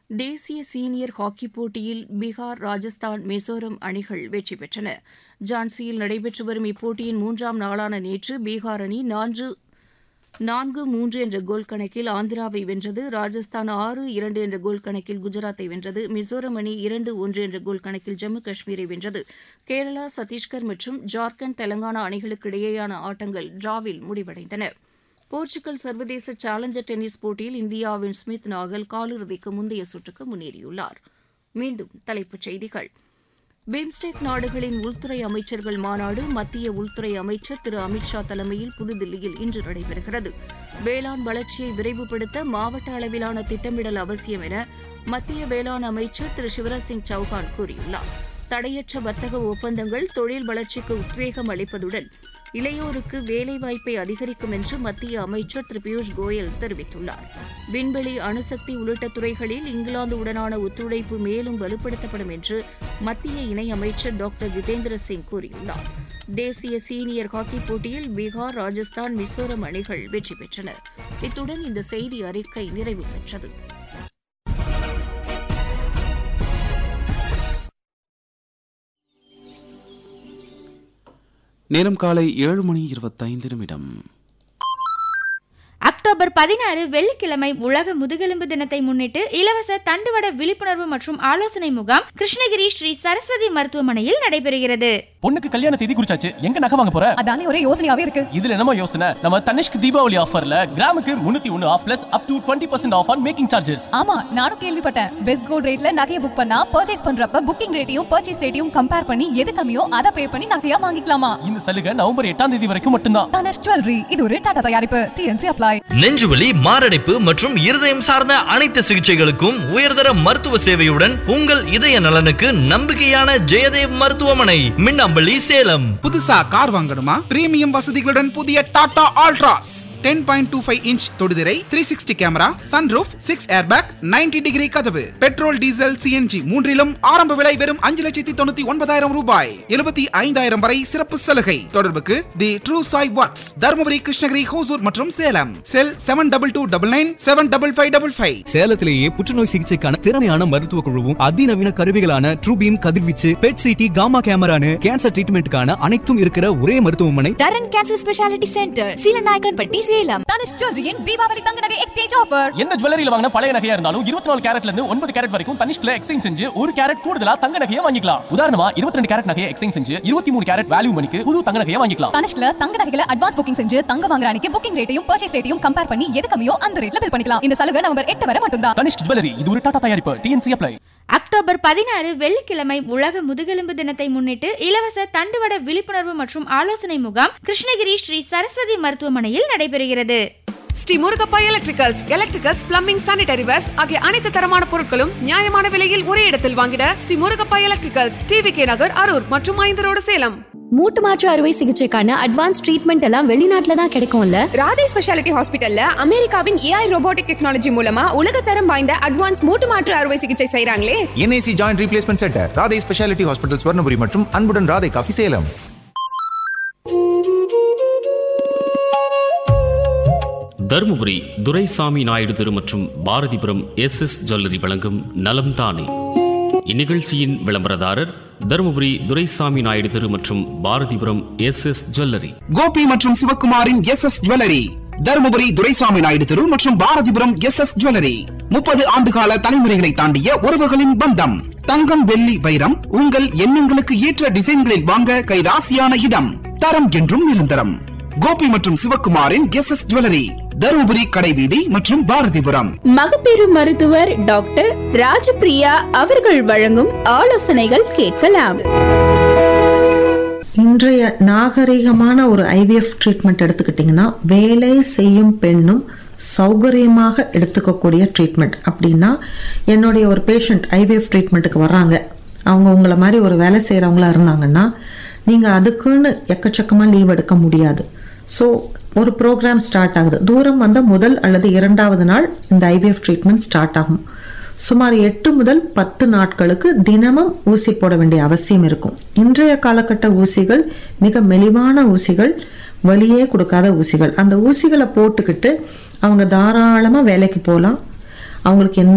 தேசிய senior hockey போட்டியில் பீகார் ராஜஸ்தான் மிசோரம் அணிகள் வெற்றி பெற்றன ஜான்சியில் நடைபெற்று வரும் இப்போட்டியின் மூன்றாம் நாளான நேற்று பீகார் அணி நான்கு நான்கு மூன்று என்ற கோல் கணக்கில் ஆந்திராவை வென்றது ராஜஸ்தான் ஆறு இரண்டு என்ற கோல் கணக்கில் குஜராத்தை வென்றது மிசோரம் அணி இரண்டு ஒன்று என்ற கோல் கணக்கில் ஜம்மு காஷ்மீரை வென்றது கேரளா சத்தீஸ்கர் மற்றும் ஜார்க்கண்ட் தெலங்கானா அணிகளுக்கு இடையேயான ஆட்டங்கள் டிராவில் முடிவடைந்தன போர்ச்சுகல் சர்வதேச சேலஞ்சர் டென்னிஸ் போட்டியில் இந்தியாவின் ஸ்மித் நாகல் காலிறுதிக்கு முந்தைய சுற்றுக்கு முன்னேறியுள்ளார் மீண்டும் தலைப்புச் செய்திகள் பிம்ஸ்டெக் நாடுகளின் உள்துறை அமைச்சர்கள் மாநாடு மத்திய உள்துறை அமைச்சர் திரு அமித்ஷா தலைமையில் புதுதில்லியில் இன்று நடைபெறுகிறது வேளாண் வளர்ச்சியை விரைவுபடுத்த மாவட்ட அளவிலான திட்டமிடல் அவசியம் என மத்திய வேளாண் அமைச்சர் திரு சிவராஜ் சிங் சௌஹான் கூறியுள்ளார் தடையற்ற வர்த்தக ஒப்பந்தங்கள் தொழில் வளர்ச்சிக்கு உத்வேகம் அளிப்பதுடன் இளையோருக்கு வேலைவாய்ப்பை அதிகரிக்கும் என்று மத்திய அமைச்சர் திரு பியூஷ் கோயல் தெரிவித்துள்ளார் விண்வெளி அணுசக்தி உள்ளிட்ட துறைகளில் இங்கிலாந்துடனான ஒத்துழைப்பு மேலும் வலுப்படுத்தப்படும் என்று மத்திய இணையமைச்சர் டாக்டர் ஜிதேந்திர சிங் கூறியுள்ளார் தேசிய சீனியர் ஹாக்கி போட்டியில் பீகார் ராஜஸ்தான் மிசோரம் அணிகள் வெற்றி பெற்றன இத்துடன் இந்த செய்தி அறிக்கை நிறைவு பெற்றது நேரம் காலை ஏழு மணி இருபத்தைந்து நிமிடம் அக்டோபர் பதினாறு வெள்ளிக்கிழமை உலக முதுகெலும்பு தினத்தை முன்னிட்டு இலவச தண்டுவட விழிப்புணர்வு மற்றும் ஆலோசனை முகாம் கிருஷ்ணகிரி ஸ்ரீ சரஸ்வதி மருத்துவமனையில் நடைபெறுகிறது பொண்ணுக்கு கல்யாண தேதி குறிச்சாச்சு எங்க நகை வாங்க போற அதானே ஒரே யோசனையாவே இருக்கு இதுல என்னமோ யோசனை நம்ம தனிஷ்க் தீபாவளி ஆஃபர்ல கிராமுக்கு முன்னூத்தி ஒன்னு off plus up to twenty percent off on making charges ஆமா நானும் கேள்விப்பட்டேன் பெஸ்ட் கோல்ட் ரேட்ல நகையை புக் பண்ணா பர்ச்சேஸ் பண்றப்ப புக்கிங் ரேட்டையும் பர்ச்சேஸ் ரேட்டையும் கம்பேர் பண்ணி எது கம்மியோ அதை பே பண்ணி நகையா வாங்கிக்கலாமா இந்த சலுகை நவம்பர் எட்டாம் தேதி வரைக்கும் மட்டும்தான் தனஷ் ஜுவல்லரி இது ஒரு டாடா தயாரிப்பு டிஎன்சி அப்ளை நெஞ்சுவலி மாரடைப்பு மற்றும் இருதயம் சார்ந்த அனைத்து சிகிச்சைகளுக்கும் உயர்தர மருத்துவ சேவையுடன் உங்கள் இதய நலனுக்கு நம்பிக்கையான ஜெயதேவ் மருத்துவமனை மின்னம்பள்ளி சேலம் புதுசா கார் வாங்கணுமா பிரீமியம் வசதிகளுடன் புதிய Tata Altroz ten point two five inch தொடுதிரை three sixty camera sunroof six airbag 90 degree கதவு பெட்ரோல் டீசல் சிஎன்ஜி மூன்றிலும் ஆரம்ப விலை வெறும் அஞ்சு லட்சத்தி தொண்ணூத்தி ஒன்பதாயிரம் ரூபாய் எழுபத்தி ஐந்தாயிரம் வரை சிறப்பு சலுகை தொடர்புக்கு the true Sai works Dharmapuri Krishnagiri Hosur மற்றும் Salem cell seven double two double nine seven double five double five சேலத்திலேயே புற்றுநோய் சிகிச்சைக்கான திறமையான மருத்துவ குழுவும் அதிநவீன கருவிகளான ட்ரூபீம் கதிர்வீச்சு பெட் சிடி காமா கேமரானு கேன்சர் ட்ரீட்மெண்ட்டுக்கான அனைத்தும் இருக்கிற ஒரே மருத்துவமனை Dharan cancer speciality centre Seelanayakkanpatti Salem Dhanush ஜுவல்லரியின் தீபாவளி தங்க நகை எக்ஸ்சேஞ்ச் ஆஃபர் எந்த ஜுவல்லரியில வாங்கின பழைய நகையா இருந்தாலும் இருபத்தி நாலு கேரட்ல இருந்து ஒன்பது கேரட் வரைக்கும் தனிஷ்க்ல எக்ஸ்சேஞ்ச் செஞ்சு ஒரு கேரட் கூடுதலா தங்க நகையை வாங்கிக்கலாம் உதாரணமா இருபத்தி ரெண்டு கேரட் நகையை எக்ஸ்சேஞ்ச் செஞ்சு இருபத்தி மூணு கேரட் வேல்யூ மணிக்கு புது தங்க நகையை வாங்கிக்கலாம் தனுஷ்ல தங்க நகைகளை அட்வான்ஸ் புக்கிங் செஞ்சு தங்க வாங்குற அன்னைக்கு புக்கிங் ரேட்டையும் பர்ச்சேஸ் ரேட்டையும் கம்பேர் பண்ணி எது கம்மியோ அந்த ரேட்ல பில் பண்ணிக்கலாம் இந்த சலுகை நவம்பர் எட்டு வரை மட்டும்தான் தனிஷ்க் ஜுவல்லரி இது ஒரு டாடா தயாரிப்பு டிஎன்சி அப்ளை அக்டோபர் பதினாறு வெள்ளிக்கிழமை உலக முதுகெலும்பு தினத்தை முன்னிட்டு இலவச தண்டுவட விழிப்புணர்வு மற்றும் ஆலோசனை முகாம் கிருஷ்ணகிரி ஸ்ரீ சரஸ்வதி மருத்துவமனையில் நடைபெறுகிறது Sri Murugappa electricals electricals plumbing sanitary wares ஆகிய அனைத்து தரமான பொருட்களும் நியாயமான விலையில் ஒரே இடத்தில் வாங்கிட Sri Murugappa electricals TV K Nagar Harur மற்றும் ஐந்தரோடு சேலம் மூட்டு மாற்று அறுவை சிகிச்சைக்கான அட்வான்ஸ் ட்ரீட்மெண்ட் எல்லாம் வெளிநாட்டுல தான் கிடைக்கும்ல ராதே ஸ்பெஷாலிட்டி ஹாஸ்பிட்டல்ல அமெரிக்காவின் ஏஐ ரோபோட்டிக் டெக்னாலஜி மூலமா உலகத்தரம் வாய்ந்த அட்வான்ஸ் மூட்டு மாற்று அறுவை சிகிச்சை செய்றாங்களே NIC joint replacement centre Radhai speciality hospital Swarnapuri மற்றும் அன்புடன் ராதை காஃபி சேலம் தருமபுரி துரைசாமி நாயுடு தெரு மற்றும் பாரதிபுரம் எஸ் எஸ் ஜுவல்லரி வழங்கும் நலம் தானே இந்நிகழ்ச்சியின் விளம்பரதாரர் தருமபுரி துரைசாமி நாயுடு தெரு மற்றும் Bharathipuram S S jewellery Gobi மற்றும் சிவகுமாரின் S S jewellery Dharmapuri Duraisamy Naidu தெரு மற்றும் பாரதிபுரம் எஸ் எஸ் ஜுவல்லரி முப்பது ஆண்டுகால தலைமுறைகளை தாண்டிய உறவுகளின் பந்தம் தங்கம் வெள்ளி வைரம் உங்கள் எண்ணங்களுக்கு ஏற்ற டிசைன்களில் வாங்க கைராசியான இடம் தரம் என்றும் நிரந்தரம் கோபி மற்றும் சிவகுமாரின் எஸ் எஸ் ஜுவல்லரி தருமபுரி கடைவீதி மற்றும் பாரதிபுரம் மகப்பேறு மருத்துவர் டாக்டர் ராஜபிரியா அவர்கள் வழங்கும் ஆலோசனைகள் கேட்கலாம் இன்றைய நாகரிகமான ஒரு ஐவிஎஃப் ட்ரீட்மெண்ட் எடுத்துக்கிட்டிங்கன்னா வேலை செய்யும் பெண்ணும் சௌகரியமாக எடுத்துக்கக்கூடிய ட்ரீட்மெண்ட் அப்படின்னா என்னுடைய ஒரு பேஷண்ட் ஐவிஎஃப் ட்ரீட்மெண்ட்டுக்கு வர்றாங்க அவங்க உங்களை மாதிரி ஒரு வேலை செய்கிறவங்களா இருந்தாங்கன்னா நீங்கள் அதுக்குன்னு எக்கச்சக்கமாக லீவ் எடுக்க முடியாது ஸோ ஒரு ப்ரோக்ராம் ஸ்டார்ட் ஆகுது தூரம் வந்த முதல் அல்லது இரண்டாவது நாள் இந்த ஐவிஎஃப் ட்ரீட்மெண்ட் ஸ்டார்ட் ஆகும் சுமார் எட்டு முதல் பத்து நாட்களுக்கு தினமும் ஊசி போட வேண்டிய அவசியம் இருக்கும் இன்றைய காலகட்ட ஊசிகள் மிக மெலிவான ஊசிகள் வலியே கொடுக்காத ஊசிகள் அந்த ஊசிகளை போட்டுக்கிட்டு அவங்க தாராளமாக வேலைக்கு போகலாம் அவங்களுக்கு எந்த